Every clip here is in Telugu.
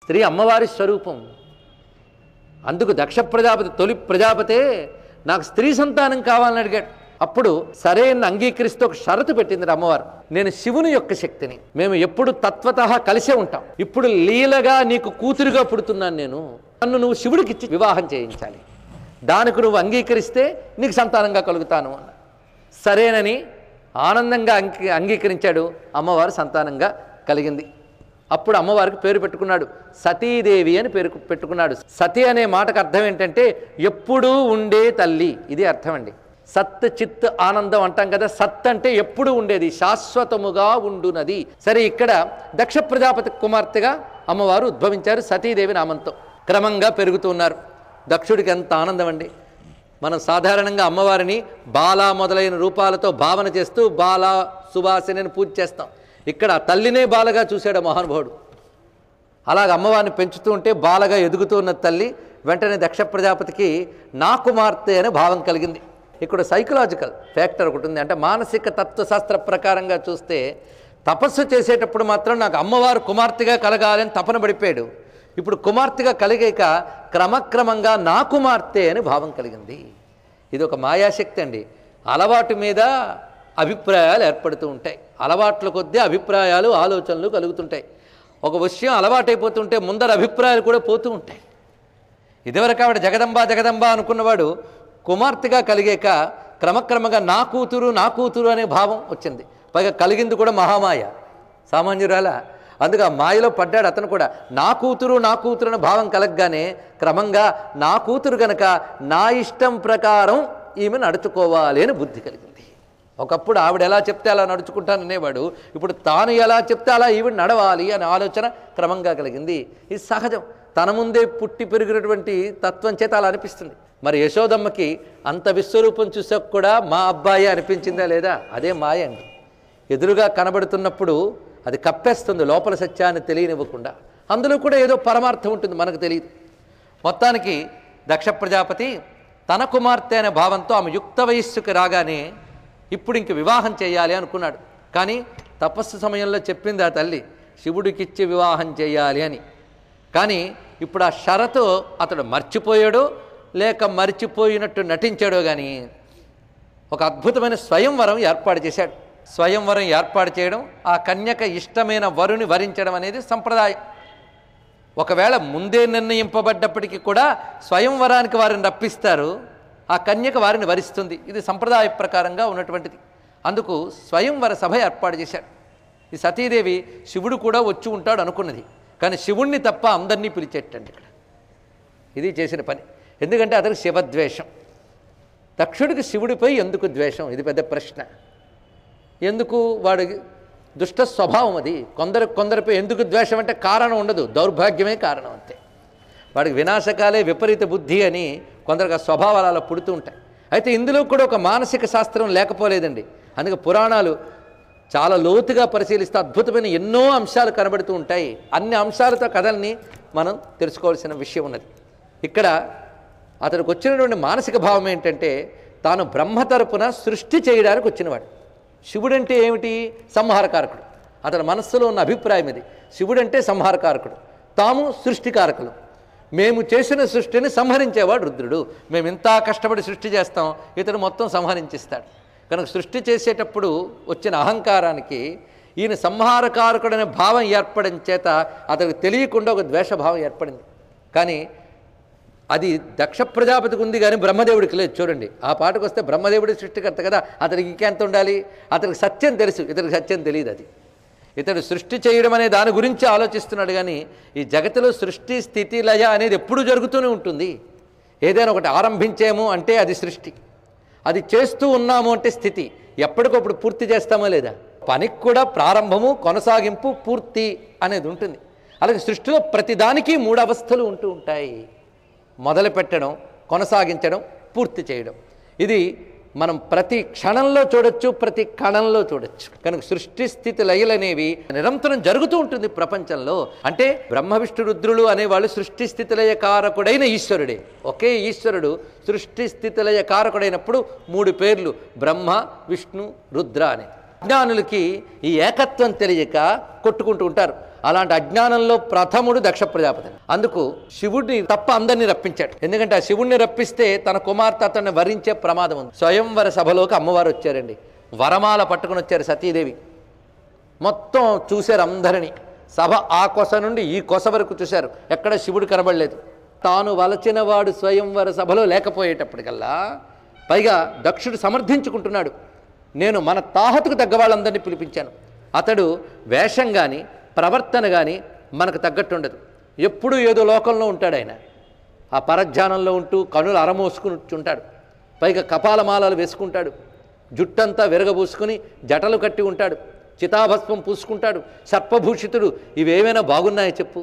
స్త్రీ అమ్మవారి స్వరూపం అందుకు దక్ష ప్రజాపతి తొలి ప్రజాపతే నాకు స్త్రీ సంతానం కావాలని అడిగాడు అప్పుడు సరే అని అంగీకరిస్తూ ఒక షరతు పెట్టింది అమ్మవారు నేను శివుని యొక్క శక్తిని మేము ఎప్పుడు తత్వత కలిసే ఉంటాం ఇప్పుడు లీలగా నీకు కూతురుగా పుడుతున్నాను నేను నన్ను నువ్వు శివుడికిచ్చి వివాహం చేయించాలి దానికి నువ్వు అంగీకరిస్తే నీకు సంతానంగా కలుగుతాను అన్న సరేనని ఆనందంగా అంగీ అంగీకరించాడు అమ్మవారు సంతానంగా కలిగింది అప్పుడు అమ్మవారికి పేరు పెట్టుకున్నాడు సతీదేవి అని పేరు పెట్టుకున్నాడు సతీ అనే మాటకు అర్థం ఏంటంటే ఎప్పుడూ ఉండే తల్లి ఇది అర్థం అండి సత్ చిత్ ఆనందం అంటాం కదా సత్ అంటే ఎప్పుడు ఉండేది శాశ్వతముగా ఉండునది సరే ఇక్కడ దక్ష ప్రజాపతి కుమార్తెగా అమ్మవారు ఉద్భవించారు సతీదేవి నామంతో క్రమంగా పెరుగుతూ ఉన్నారు దక్షుడికి ఎంత ఆనందం అండి మనం సాధారణంగా అమ్మవారిని బాలా మొదలైన రూపాలతో భావన చేస్తూ బాలా సుభాసిని పూజ చేస్తాం ఇక్కడ ఆ తల్లినే బాలగా చూశాడు ఆ మహానుభావుడు అలాగ అమ్మవారిని పెంచుతూ ఉంటే బాలగా ఎదుగుతూ ఉన్న తల్లి వెంటనే దక్ష ప్రజాపతికి నా కుమార్తె అనే భావం కలిగింది ఇక్కడ సైకలాజికల్ ఫ్యాక్టర్ ఒకటి ఉంది అంటే మానసిక తత్వశాస్త్ర ప్రకారంగా చూస్తే తపస్సు చేసేటప్పుడు మాత్రం నాకు అమ్మవారు కుమార్తెగా కలగాలని తపన పడిపోయాడు ఇప్పుడు కుమార్తెగా కలిగాక క్రమక్రమంగా నా కుమార్తె అని భావం కలిగింది ఇది ఒక మాయాశక్తి అండి అలవాటు మీద అభిప్రాయాలు ఏర్పడుతూ ఉంటాయి అలవాట్ల కొద్దీ అభిప్రాయాలు ఆలోచనలు కలుగుతుంటాయి ఒక విషయం అలవాటైపోతుంటే ముందర అభిప్రాయాలు కూడా పోతూ ఉంటాయి ఇదివరకు ఆవిడ జగదంబ జగదంబ అనుకున్నవాడు కుమార్తెగా కలిగాక క్రమక్రమంగా నా కూతురు నా కూతురు అనే భావం వచ్చింది పైగా కలిగింది కూడా మహామాయ సామాన్యురాల అందుకే ఆ మాయలో పడ్డాడు అతను కూడా నా కూతురు నా కూతురు అనే భావం కలగగానే క్రమంగా నా కూతురు గనక నా ఇష్టం ప్రకారం ఈమె నడుచుకోవాలి అని బుద్ధి కలిగింది ఒకప్పుడు ఆవిడ ఎలా చెప్తే అలా నడుచుకుంటాననేవాడు ఇప్పుడు తాను ఎలా చెప్తే అలా ఈవిడ నడవాలి అనే ఆలోచన క్రమంగా కలిగింది ఇది సహజం తన ముందే పుట్టి పెరిగినటువంటి తత్వం చేత అలా అనిపిస్తుంది మరి యశోదమ్మకి అంత విశ్వరూపం చూసాక కూడా మా అబ్బాయి అనిపించిందా లేదా అదే మాయ అండి ఎదురుగా కనబడుతున్నప్పుడు అది కప్పేస్తుంది లోపల సత్యాన్ని తెలియనివ్వకుండా అందులో కూడా ఏదో పరమార్థం ఉంటుంది మనకు తెలియదు మొత్తానికి దక్ష ప్రజాపతి తన కుమార్తె అనే భావంతో ఆమె యుక్త వయస్సుకి రాగానే ఇప్పుడు ఇంక వివాహం చేయాలి అనుకున్నాడు కానీ తపస్సు సమయంలో చెప్పింది ఆ తల్లి శివుడికిచ్చి వివాహం చేయాలి అని కానీ ఇప్పుడు ఆ షరతు అతడు మర్చిపోయాడో లేక మర్చిపోయినట్టు నటించాడో కానీ ఒక అద్భుతమైన స్వయంవరం ఏర్పాటు చేశాడు స్వయంవరం ఏర్పాటు చేయడం ఆ కన్యక ఇష్టమైన వరుని వరించడం అనేది సంప్రదాయం ఒకవేళ ముందే నిర్ణయింపబడ్డప్పటికీ కూడా స్వయంవరానికి వారిని రప్పిస్తారు ఆ కన్యక వారిని వరిస్తుంది ఇది సంప్రదాయ ప్రకారంగా ఉన్నటువంటిది అందుకు స్వయంవర సభ ఏర్పాటు చేశాడు ఈ సతీదేవి శివుడు కూడా వచ్చి ఉంటాడు అనుకున్నది కానీ శివుణ్ణి తప్ప అందరినీ పిలిచేటండి ఇక్కడ ఇది చేసిన పని ఎందుకంటే అతనికి శివద్వేషం దక్షుడికి శివుడిపై ఎందుకు ద్వేషం ఇది పెద్ద ప్రశ్న ఎందుకు వాడి దుష్ట స్వభావం అది కొందరు కొందరిపై ఎందుకు ద్వేషం అంటే కారణం ఉండదు దౌర్భాగ్యమే కారణం అంతే వాడికి వినాశకాలే విపరీత బుద్ధి అని కొందరికి ఆ స్వభావాలు అలా పుడుతూ ఉంటాయి అయితే ఇందులో కూడా ఒక మానసిక శాస్త్రం లేకపోలేదండి అందుకే పురాణాలు చాలా లోతుగా పరిశీలిస్తే అద్భుతమైన ఎన్నో అంశాలు కనబడుతూ ఉంటాయి అన్ని అంశాలతో కథల్ని మనం తెలుసుకోవాల్సిన విషయం ఉన్నది ఇక్కడ అతడికి వచ్చినటువంటి మానసిక భావం ఏంటంటే తాను బ్రహ్మ తరపున సృష్టి చేయడానికి వచ్చినవాడు శివుడంటే ఏమిటి సంహారకారకుడు అతని మనస్సులో ఉన్న అభిప్రాయం ఇది శివుడంటే సంహారకారకుడు తాము సృష్టికారకులు మేము చేసిన సృష్టిని సంహరించేవాడు రుద్రుడు మేము ఇంత కష్టపడి సృష్టి చేస్తాం ఇతను మొత్తం సంహరించిస్తాడు కనుక సృష్టి చేసేటప్పుడు వచ్చిన అహంకారానికి ఈయన సంహారకారకుడనే భావం ఏర్పడడం చేత అతనికి తెలియకుండా ఒక ద్వేషభావం ఏర్పడింది కానీ అది దక్ష ప్రజాపతికి ఉంది కానీ బ్రహ్మదేవుడికి లేదు చూడండి ఆ పాటకు వస్తే బ్రహ్మదేవుడి సృష్టికర్త కదా అతనికి ఇంకెంత ఉండాలి అతనికి సత్యం తెలుసు ఇతనికి సత్యం తెలియదు అది ఇతడు సృష్టి చేయడం అనే దాని గురించి ఆలోచిస్తున్నాడు కానీ ఈ జగత్తులో సృష్టి స్థితి లయ అనేది ఎప్పుడూ జరుగుతూనే ఉంటుంది ఏదైనా ఒకటి ఆరంభించేమో అంటే అది సృష్టి అది చేస్తూ ఉన్నాము అంటే స్థితి ఎప్పటికప్పుడు పూర్తి చేస్తామో లేదా పనికి కూడా ప్రారంభము కొనసాగింపు పూర్తి అనేది ఉంటుంది అలాగే సృష్టిలో ప్రతిదానికి మూడు అవస్థలు ఉంటూ ఉంటాయి మొదలు పెట్టడం కొనసాగించడం పూర్తి చేయడం ఇది మనం ప్రతి క్షణంలో చూడొచ్చు ప్రతి కణంలో చూడొచ్చు కనుక సృష్టి స్థితి లయలనేవి నిరంతరం జరుగుతూ ఉంటుంది ప్రపంచంలో అంటే బ్రహ్మ విష్ణు రుద్రులు అనేవాళ్ళు సృష్టి స్థితి లయ కారకుడైన ఈశ్వరుడే ఒకే ఈశ్వరుడు సృష్టి స్థితి లయ కారకుడైనప్పుడు మూడు పేర్లు బ్రహ్మ విష్ణు రుద్ర అని అజ్ఞానులకి ఈ ఏకత్వం తెలియక కొట్టుకుంటూ ఉంటారు అలాంటి అజ్ఞానంలో ప్రథముడు దక్ష ప్రజాపతి అందుకు శివుడిని తప్ప అందరినీ రప్పించాడు ఎందుకంటే ఆ శివుడిని రప్పిస్తే తన కుమార్తె అతన్ని వరించే ప్రమాదం ఉంది స్వయంవర సభలోకి అమ్మవారు వచ్చారండి వరమాల పట్టుకుని వచ్చారు సతీదేవి మొత్తం చూశారు అందరినీ సభ ఆ కొస నుండి ఈ కొస వరకు చూశారు ఎక్కడ శివుడు కనబడలేదు తాను వలచిన వాడు స్వయంవర సభలో లేకపోయేటప్పటికల్లా పైగా దక్షుడు సమర్థించుకుంటున్నాడు నేను మన తాహతుకు తగ్గ వాళ్ళందరినీ పిలిపించాను అతడు వేషం కానీ ప్రవర్తన కానీ మనకు తగ్గట్టు ఉండదు ఎప్పుడూ ఏదో లోకంలో ఉంటాడు ఆయన ఆ పరధ్యానంలో ఉంటూ కనులు అరమోసుకుని ఉంటాడు పైగా కపాలమాలలు వేసుకుంటాడు జుట్టంతా విరగబూసుకుని జటలు కట్టి ఉంటాడు చితాభస్మం పూసుకుంటాడు సర్పభూషితుడు ఇవేమైనా బాగున్నాయో చెప్పు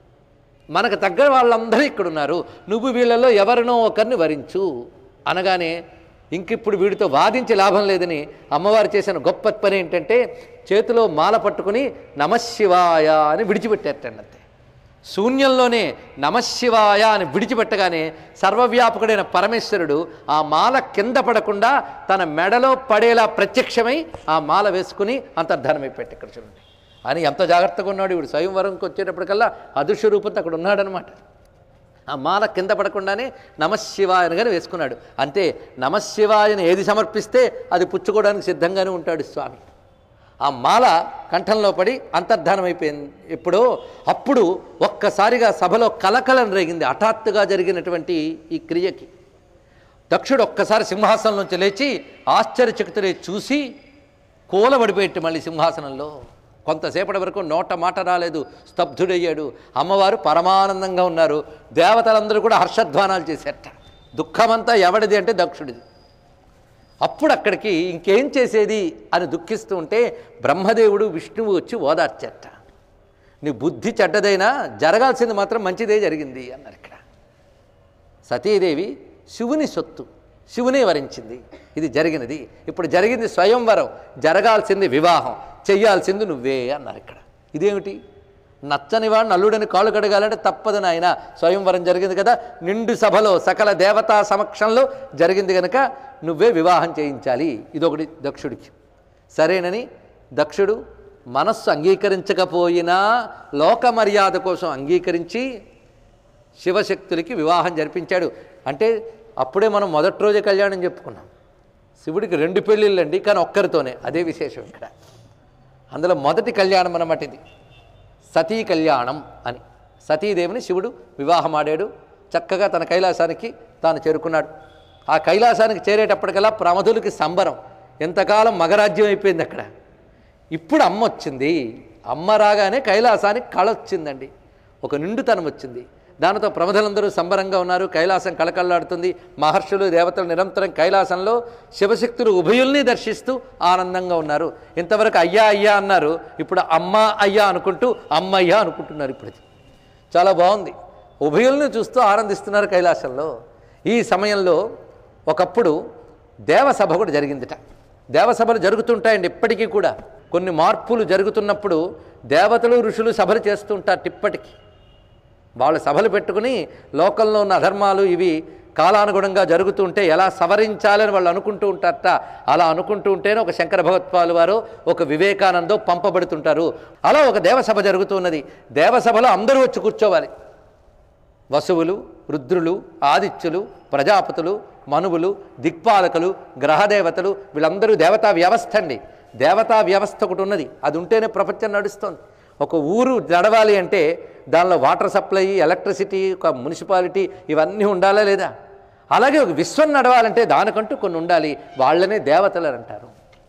మనకు తగ్గ వాళ్ళందరూ ఇక్కడున్నారు నువ్వు వీళ్ళలో ఎవరినో ఒకరిని వరించు అనగానే ఇంకిప్పుడు వీడితో వాదించి లాభం లేదని అమ్మవారు చేసిన గొప్ప పని ఏంటంటే చేతిలో మాల పట్టుకుని నమశివాయ అని విడిచిపెట్టారటండి అంతే శూన్యంలోనే నమశివాయ అని విడిచిపెట్టగానే సర్వవ్యాపకుడైన పరమేశ్వరుడు ఆ మాల కింద పడకుండా తన మెడలో పడేలా ప్రత్యక్షమై ఆ మాల వేసుకుని అంతర్ధానమైపెట్టి ఇక్కడ చూడండి అని ఎంత జాగ్రత్తగా ఉన్నాడు ఇప్పుడు స్వయంవరంకి వచ్చేటప్పటికల్లా అదృశ్య రూపంతో అక్కడ ఉన్నాడనమాట ఆ మాల కింద పడకుండానే నమశివాయని కానీ వేసుకున్నాడు అంతే నమశివాయని ఏది సమర్పిస్తే అది పుచ్చుకోవడానికి సిద్ధంగానే ఉంటాడు స్వామి ఆ మాల కంఠంలో పడి అంతర్ధానం అయిపోయింది ఎప్పుడో అప్పుడు ఒక్కసారిగా సభలో కలకలం రేగింది హఠాత్తుగా జరిగినటువంటి ఈ క్రియకి దక్షుడు ఒక్కసారి సింహాసనం నుంచి లేచి ఆశ్చర్యచకితులే చూసి కూలబడిపోయేట్టు మళ్ళీ సింహాసనంలో కొంతసేపటి వరకు నోట మాట రాలేదు స్తబ్దుడయ్యాడు అమ్మవారు పరమానందంగా ఉన్నారు దేవతలందరూ కూడా హర్షధ్వానాలు చేశారట దుఃఖమంతా ఎవడిది అంటే దక్షుడిది అప్పుడు అక్కడికి ఇంకేం చేసేది అని దుఃఖిస్తూ ఉంటే బ్రహ్మదేవుడు విష్ణువు వచ్చి ఓదార్చట నీ బుద్ధి చెడ్డదైనా జరగాల్సింది మాత్రం మంచిదే జరిగింది అన్నారు ఇక్కడ సతీదేవి శివుని సొత్తు శివునే వరించింది ఇది జరిగినది ఇప్పుడు జరిగింది స్వయంవరం జరగాల్సింది వివాహం చెయ్యాల్సింది నువ్వే అన్నారు ఇక్కడ ఇదేమిటి నచ్చని వాడిని అల్లుడని కాళ్ళు కడగాలంటే తప్పదు నాయన స్వయంవరం జరిగింది కదా నిండు సభలో సకల దేవతా సమక్షంలో జరిగింది కనుక నువ్వే వివాహం చేయించాలి ఇదొకటి దక్షుడికి సరేనని దక్షుడు మనస్సు అంగీకరించకపోయినా లోక మర్యాద కోసం అంగీకరించి శివశక్తులకి వివాహం జరిపించాడు అంటే అప్పుడే మనం మొదటి రోజే కళ్యాణం చెప్పుకున్నాం శివుడికి రెండు పెళ్ళిళ్ళండి కానీ ఒక్కరితోనే అదే విశేషం ఇక్కడ అందులో మొదటి కళ్యాణం అన్నమాట ఇది సతీ కళ్యాణం అని సతీదేవిని శివుడు వివాహమాడాడు చక్కగా తన కైలాసానికి తాను చేరుకున్నాడు ఆ కైలాసానికి చేరేటప్పటికల్లా ప్రమధులకి సంబరం ఎంతకాలం మగరాజ్యం అయిపోయింది అక్కడ ఇప్పుడు అమ్మ వచ్చింది అమ్మ రాగానే కైలాసానికి కళ వచ్చిందండి ఒక నిండుతనం వచ్చింది దానితో ప్రమధులందరూ సంబరంగా ఉన్నారు కైలాసం కళకళలాడుతుంది మహర్షులు దేవతలు నిరంతరం కైలాసంలో శివశక్తులు ఉభయుల్ని దర్శిస్తూ ఆనందంగా ఉన్నారు ఇంతవరకు అయ్యా అయ్యా అన్నారు ఇప్పుడు అమ్మ అయ్యా అనుకుంటూ అమ్మయ్యా అనుకుంటున్నారు ఇప్పుడు ఇది. చాలా బాగుంది ఉభయుల్ని చూస్తూ ఆనందిస్తున్నారు కైలాసంలో ఈ సమయంలో ఒకప్పుడు దేవసభ కూడా జరిగిందిట దేవసభలు జరుగుతుంటాయండి ఇప్పటికీ కూడా కొన్ని మార్పులు జరుగుతున్నప్పుడు దేవతలు ఋషులు సభలు చేస్తుంటారు ఇప్పటికీ వాళ్ళ సభలు పెట్టుకుని లోకంలో ఉన్న అధర్మాలు ఇవి కాలానుగుణంగా జరుగుతూ ఉంటే ఎలా సవరించాలని వాళ్ళు అనుకుంటూ ఉంటారట అలా అనుకుంటూ ఉంటేనే ఒక శంకర భగవత్పాలు వారు ఒక వివేకానందో పంపబడుతుంటారు అలా ఒక దేవసభ జరుగుతున్నది దేవసభలో అందరూ వచ్చి కూర్చోవాలి వసువులు రుద్రులు ఆదిత్యులు ప్రజాపతులు మనువులు దిక్పాలకులు గ్రహదేవతలు వీళ్ళందరూ దేవతా వ్యవస్థ అండి దేవతా వ్యవస్థ ఒకటి ఉన్నది అది ఉంటేనే ప్రపంచం నడుస్తుంది ఒక ఊరు నడవాలి అంటే దానిలో వాటర్ సప్లై ఎలక్ట్రిసిటీ ఒక మున్సిపాలిటీ ఇవన్నీ ఉండాలా లేదా అలాగే ఒక విశ్వం నడవాలంటే దానికంటూ కొన్ని ఉండాలి వాళ్ళనే దేవతలు అని అంటారు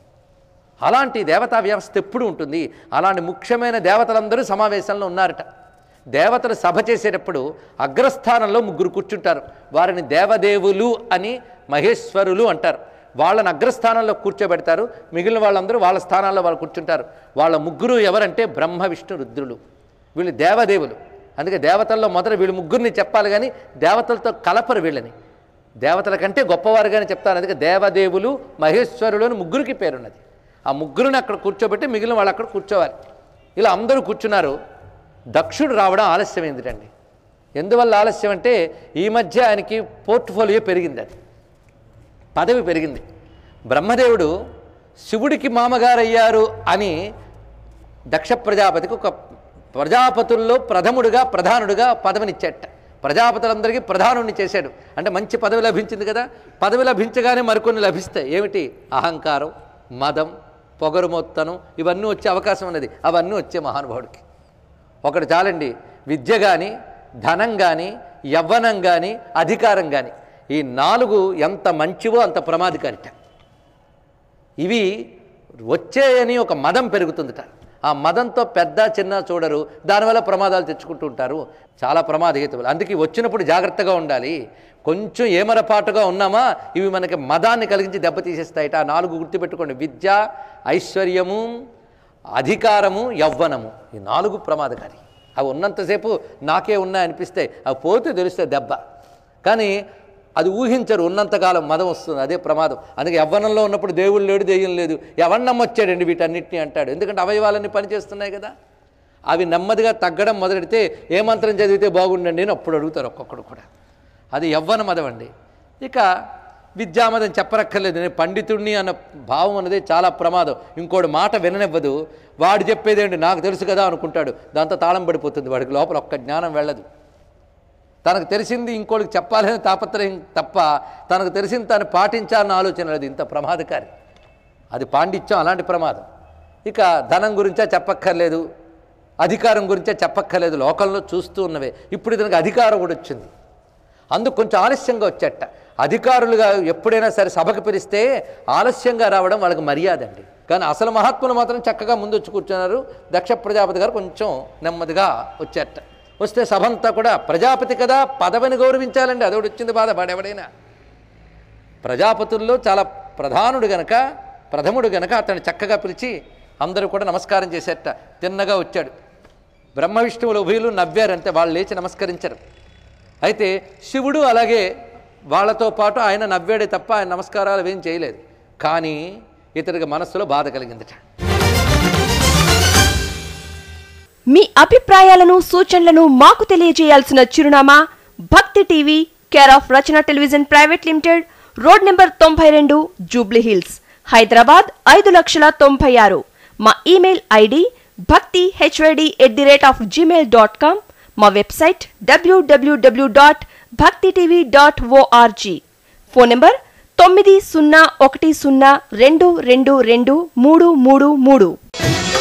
అలాంటి దేవతా వ్యవస్థ ఎప్పుడు ఉంటుంది అలాంటి ముఖ్యమైన దేవతలందరూ సమావేశంలో ఉన్నారట దేవతలు సభ చేసేటప్పుడు అగ్రస్థానంలో ముగ్గురు కూర్చుంటారు వారిని దేవదేవులు అని మహేశ్వరులు అంటారు వాళ్ళని అగ్రస్థానంలో కూర్చోబెడతారు మిగిలిన వాళ్ళందరూ వాళ్ళ స్థానాల్లో వాళ్ళు కూర్చుంటారు వాళ్ళ ముగ్గురు ఎవరంటే బ్రహ్మ విష్ణు రుద్రులు వీళ్ళు దేవదేవులు అందుకే దేవతల్లో మొదట వీళ్ళు ముగ్గురిని చెప్పాలి కానీ దేవతలతో కలపరు వీళ్ళని దేవతల కంటే గొప్పవారుగానే చెప్తారు అందుకే దేవదేవులు మహేశ్వరులు అని ముగ్గురికి పేరున్నది ఆ ముగ్గురిని అక్కడ కూర్చోబెట్టి మిగిలిన వాళ్ళు అక్కడ కూర్చోవాలి ఇలా అందరూ కూర్చున్నారు దక్షుడు రావడం ఆలస్యమైందిటండి ఎందువల్ల ఆలస్యం అంటే ఈ మధ్య ఆయనకి పోర్ట్ఫోలియో పెరిగింది అది పదవి పెరిగింది బ్రహ్మదేవుడు శివుడికి మామగారయ్యారు అని దక్ష ప్రజాపతికి ఒక ప్రజాపతుల్లో ప్రథముడుగా ప్రధానుడుగా పదవినిచ్చేట ప్రజాపతులందరికీ ప్రధానుడిని చేశాడు అంటే మంచి పదవి లభించింది కదా పదవి లభించగానే మరికొన్ని లభిస్తాయి ఏమిటి అహంకారం మదం పొగరుమొత్తనం ఇవన్నీ వచ్చే అవకాశం ఉన్నది అవన్నీ వచ్చే మహానుభావుడికి ఒకటి చాలండి విద్య కానీ ధనం కానీ యవ్వనం కానీ అధికారం కానీ ఈ నాలుగు ఎంత మంచివో అంత ప్రమాదకారిట ఇవి వచ్చేయని ఒక మదం పెరుగుతుందిట ఆ మదంతో పెద్ద చిన్న చూడరు దానివల్ల ప్రమాదాలు తెచ్చుకుంటూ ఉంటారు చాలా ప్రమాదహేతువులు అందుకే వచ్చినప్పుడు జాగ్రత్తగా ఉండాలి కొంచెం ఏమరపాటుగా ఉన్నామా ఇవి మనకి మదాన్ని కలిగించి దెబ్బతీసేస్తాయిట ఆ నాలుగు గుర్తుపెట్టుకోండి విద్య ఐశ్వర్యము అధికారము యవ్వనము ఈ నాలుగు ప్రమాదకారి అవి ఉన్నంతసేపు నాకే ఉన్నాయి అనిపిస్తాయి అవి పోతే తెలుస్తాయి దెబ్బ కానీ అది ఊహించరు ఉన్నంతకాలం మదం వస్తుంది అదే ప్రమాదం అందుకే యవ్వనంలో ఉన్నప్పుడు దేవుడు లేడు దెయ్యం లేదు ఎవరు నమ్మొచ్చాడండి వీటన్నిటిని అంటాడు ఎందుకంటే అవయవాలన్నీ పనిచేస్తున్నాయి కదా అవి నెమ్మదిగా తగ్గడం మొదలెడితే ఏ మంత్రం చదివితే బాగుండండి అని అప్పుడు అడుగుతారు ఒక్కొక్కడు కూడా అది యవ్వన మదం అండి ఇక విద్యామదం చెప్పరక్కర్లేదు నేను పండితుడిని అన్న భావం అనేది చాలా ప్రమాదం ఇంకోటి మాట విననివ్వదు వాడు చెప్పేదేంటి నాకు తెలుసు కదా అనుకుంటాడు దాంతో తాళం పడిపోతుంది వాడికి లోపల ఒక్క జ్ఞానం వెళ్ళదు తనకు తెలిసింది ఇంకోటికి చెప్పాలనే తాపత్రయం తప్ప తనకు తెలిసింది తాను పాటించాలన్న ఆలోచన లేదు ఇంత ప్రమాదకారి అది పాండిత్యం అలాంటి ప్రమాదం ఇక ధనం గురించే చెప్పక్కర్లేదు అధికారం గురించే చెప్పక్కర్లేదు లోకంలో చూస్తూ ఉన్నవే ఇప్పుడు ఇతనికి అధికారం కూడా వచ్చింది అందుకు కొంచెం ఆలస్యంగా వచ్చేట అధికారులుగా ఎప్పుడైనా సరే సభకు పిలిస్తే ఆలస్యంగా రావడం వాళ్ళకి మర్యాద అండి కానీ అసలు మహాత్ములు మాత్రం చక్కగా ముందు వచ్చి కూర్చున్నారు దక్ష ప్రజాపతి గారు కొంచెం నెమ్మదిగా వచ్చేట వస్తే సభ అంతా కూడా ప్రజాపతి కదా పదవిని గౌరవించాలండి అదొకటి వచ్చింది బాధ వాడెవడైనా ప్రజాపతుల్లో చాలా ప్రధానుడు గనక ప్రథముడు గనక అతన్ని చక్కగా పిలిచి అందరూ కూడా నమస్కారం చేసేట తిన్నగా వచ్చాడు బ్రహ్మ విష్ణువులు ఉభయులు నవ్వారంతే వాళ్ళు లేచి నమస్కరించరు అయితే శివుడు అలాగే వాళ్ళతో పాటు ఆయన నవ్వాడే తప్ప ఆయన నమస్కారాలు ఏం చేయలేదు కానీ ఇతనికి మనస్సులో బాధ కలిగిందట మీ అభిప్రాయాలను సూచనలను మాకు తెలియజేయాల్సిన చిరునామా Bhakti TV care of Rachana television private limited road number తొంభై రెండు జూబ్లీ హిల్స్ హైదరాబాద్ ఐదు లక్షల తొంభై ఆరు మా email ID Bhakti HYD at the rate of Gmail dot com మా website WWW dot Bhakti TV dot ORG phone number తొమ్మిది సున్నా ఒకటి సున్నా రెండు రెండు రెండు మూడు మూడు మూడు